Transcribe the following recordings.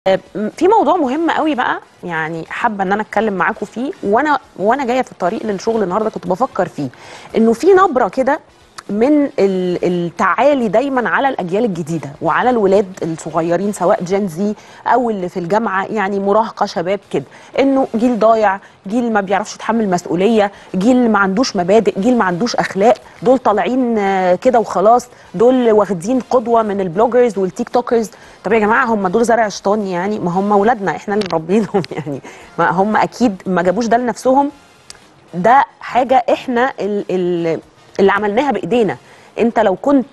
في موضوع مهم قوي بقى يعني حابه ان انا اتكلم معاكم فيه وانا وانا جايه في الطريق للشغل النهارده كنت بفكر فيه انه في نبره كده من ال- التعالي دايما على الاجيال الجديده وعلى الولاد الصغيرين سواء جين زي او اللي في الجامعه يعني مراهقه شباب كده انه جيل ضايع جيل ما بيعرفش يتحمل مسؤوليه جيل ما عندوش مبادئ جيل ما عندوش اخلاق دول طالعين آه، كده وخلاص دول واخدين قدوه من البلوجرز والتيك توكرز طب يا جماعه هم دول زرع شيطان يعني ما هم اولادنا احنا اللي مربينهم يعني ما هم اكيد ما جابوش ده لنفسهم ده حاجه احنا ال- ال- اللي عملناها بايدينا انت لو كنت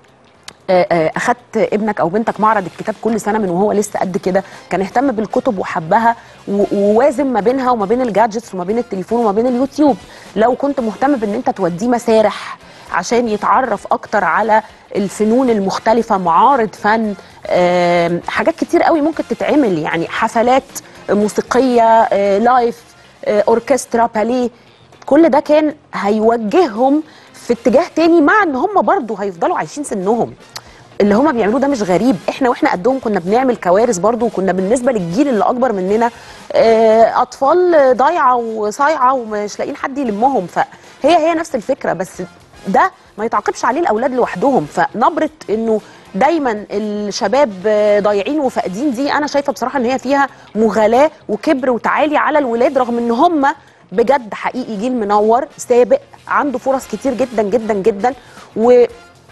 آه، آه، اخدت ابنك او بنتك معرض الكتاب كل سنه من وهو لسه قد كده كان اهتم بالكتب وحبها و- ووازن ما بينها وما بين الجادجتس وما بين التليفون وما بين اليوتيوب لو كنت مهتم بان انت توديه مسارح عشان يتعرف اكتر على الفنون المختلفه معارض فن آم، حاجات كتير قوي ممكن تتعمل يعني حفلات موسيقيه آه، لايف آه، اوركسترا باليه كل ده كان هيوجههم في اتجاه تاني مع ان هم برضو هيفضلوا عايشين سنهم اللي هم بيعملوه ده مش غريب احنا واحنا قدهم كنا بنعمل كوارث برضو وكنا بالنسبه للجيل اللي اكبر مننا آه، اطفال ضايعه وصايعه ومش لاقيين حد يلمهم فهي هي نفس الفكره بس ده ما يتعاقبش عليه الاولاد لوحدهم فنبره انه دايما الشباب آه، ضايعين وفاقدين دي انا شايفه بصراحه ان هي فيها مغالاه وكبر وتعالي على الولاد رغم ان هم بجد حقيقي جيل منور سابق عنده فرص كتير جدا جدا جدا و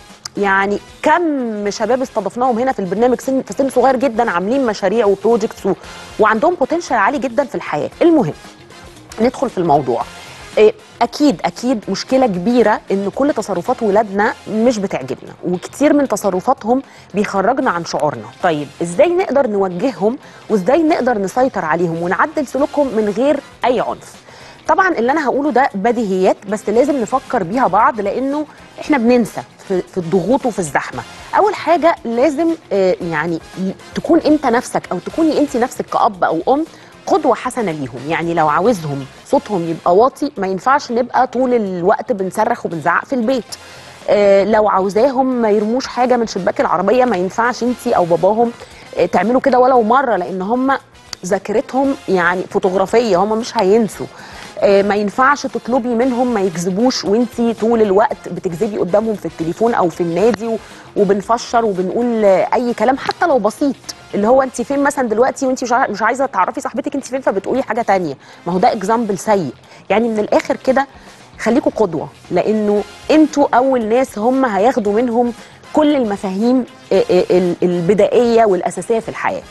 يعني كم شباب استضفناهم هنا في البرنامج سن في سن صغير جدا عاملين مشاريع وبروجكتس و... وعندهم بوتنشال عالي جدا في الحياه المهم ندخل في الموضوع إيه، اكيد اكيد مشكله كبيره ان كل تصرفات ولادنا مش بتعجبنا وكتير من تصرفاتهم بيخرجنا عن شعورنا طيب ازاي نقدر نوجههم وازاي نقدر نسيطر عليهم ونعدل سلوكهم من غير اي عنف طبعا اللي انا هقوله ده بديهيات بس لازم نفكر بيها بعض لانه احنا بننسى في, في الضغوط وفي الزحمه اول حاجه لازم آه، يعني تكون انت نفسك او تكوني انت نفسك كاب او ام قدوه حسنه ليهم يعني لو عاوزهم صوتهم يبقى واطي ما ينفعش نبقى طول الوقت بنصرخ وبنزعق في البيت آه، لو عاوزاهم ما يرموش حاجه من شباك العربيه ما ينفعش انت او باباهم آه، تعملوا كده ولو مره لان هم ذاكرتهم يعني فوتوغرافيه هم مش هينسوا آه، ما ينفعش تطلبي منهم ما يكذبوش وانتي طول الوقت بتكذبي قدامهم في التليفون او في النادي و- وبنفشر وبنقول آه، اي كلام حتى لو بسيط اللي هو انت فين مثلا دلوقتي وانت مش عا- مش عايزه تعرفي صاحبتك انت فين فبتقولي حاجه تانية ما هو ده اكزامبل سيء يعني من الاخر كده خليكوا قدوه لانه انتوا اول ناس هم هياخدوا منهم كل المفاهيم آه، آه، ال- البدائيه والاساسيه في الحياه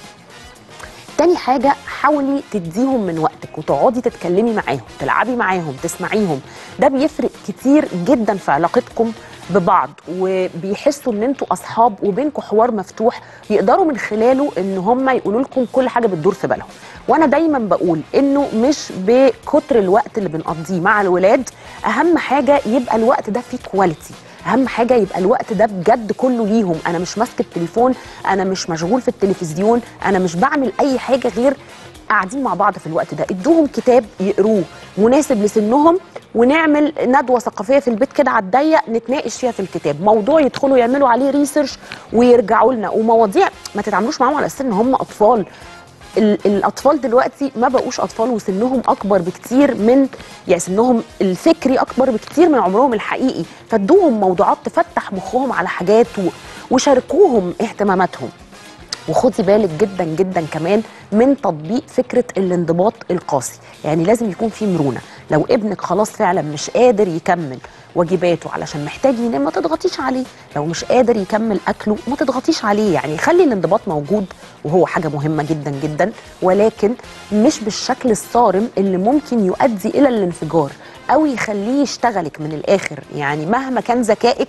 تاني حاجة حاولي تديهم من وقتك وتقعدي تتكلمي معاهم تلعبي معاهم تسمعيهم ده بيفرق كتير جدا في علاقتكم ببعض وبيحسوا ان انتوا اصحاب وبينكم حوار مفتوح يقدروا من خلاله ان هم يقولوا لكم كل حاجه بتدور في بالهم وانا دايما بقول انه مش بكتر الوقت اللي بنقضيه مع الولاد اهم حاجه يبقى الوقت ده فيه كواليتي اهم حاجه يبقى الوقت ده بجد كله ليهم انا مش ماسكه التليفون انا مش مشغول في التلفزيون انا مش بعمل اي حاجه غير قاعدين مع بعض في الوقت ده ادوهم كتاب يقروه مناسب لسنهم ونعمل ندوه ثقافيه في البيت كده على الضيق نتناقش فيها في الكتاب موضوع يدخلوا يعملوا عليه ريسيرش ويرجعوا لنا ومواضيع ما تتعاملوش معاهم على اساس ان هم اطفال ال- الاطفال دلوقتي ما بقوش اطفال وسنهم اكبر بكتير من يعني سنهم الفكري اكبر بكتير من عمرهم الحقيقي فادوهم موضوعات تفتح مخهم على حاجات و- وشاركوهم اهتماماتهم وخدي بالك جدا جدا كمان من تطبيق فكره الانضباط القاسي يعني لازم يكون في مرونه لو ابنك خلاص فعلا مش قادر يكمل واجباته علشان محتاج ينام ما تضغطيش عليه لو مش قادر يكمل اكله ما تضغطيش عليه يعني خلي الانضباط موجود وهو حاجه مهمه جدا جدا ولكن مش بالشكل الصارم اللي ممكن يؤدي الى الانفجار او يخليه يشتغلك من الاخر يعني مهما كان ذكائك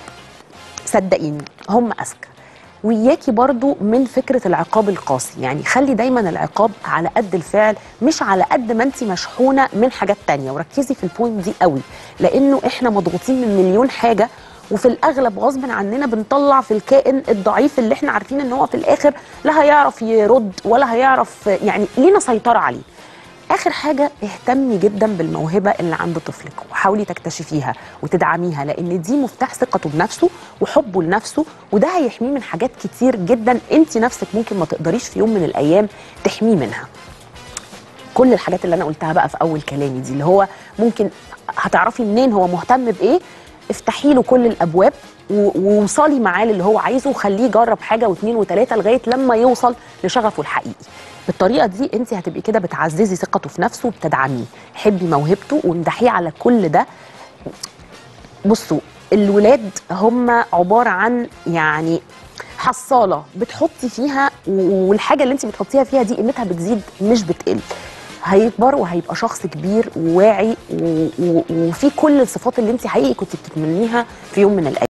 صدقيني هم اذكى وياكي برضو من فكرة العقاب القاسي يعني خلي دايما العقاب على قد الفعل مش على قد ما انت مشحونة من حاجات تانية وركزي في البوينت دي قوي لانه احنا مضغوطين من مليون حاجة وفي الاغلب غصب عننا بنطلع في الكائن الضعيف اللي احنا عارفين ان هو في الاخر لا هيعرف يرد ولا هيعرف يعني لينا سيطرة عليه اخر حاجه اهتمي جدا بالموهبه اللي عند طفلك وحاولي تكتشفيها وتدعميها لان دي مفتاح ثقته بنفسه وحبه لنفسه وده هيحميه من حاجات كتير جدا انت نفسك ممكن ما تقدريش في يوم من الايام تحميه منها كل الحاجات اللي انا قلتها بقى في اول كلامي دي اللي هو ممكن هتعرفي منين هو مهتم بايه افتحي له كل الابواب و- ووصلي معاه للي هو عايزه وخليه يجرب حاجه واثنين وثلاثه لغايه لما يوصل لشغفه الحقيقي بالطريقه دي انت هتبقي كده بتعززي ثقته في نفسه وبتدعميه حبي موهبته وامدحيه على كل ده بصوا الولاد هم عباره عن يعني حصاله بتحطي فيها و- والحاجه اللي انت بتحطيها فيها دي قيمتها بتزيد مش بتقل هيكبر وهيبقى شخص كبير وواعي و- و- وفي كل الصفات اللي انت حقيقي كنت بتتمنيها في يوم من الايام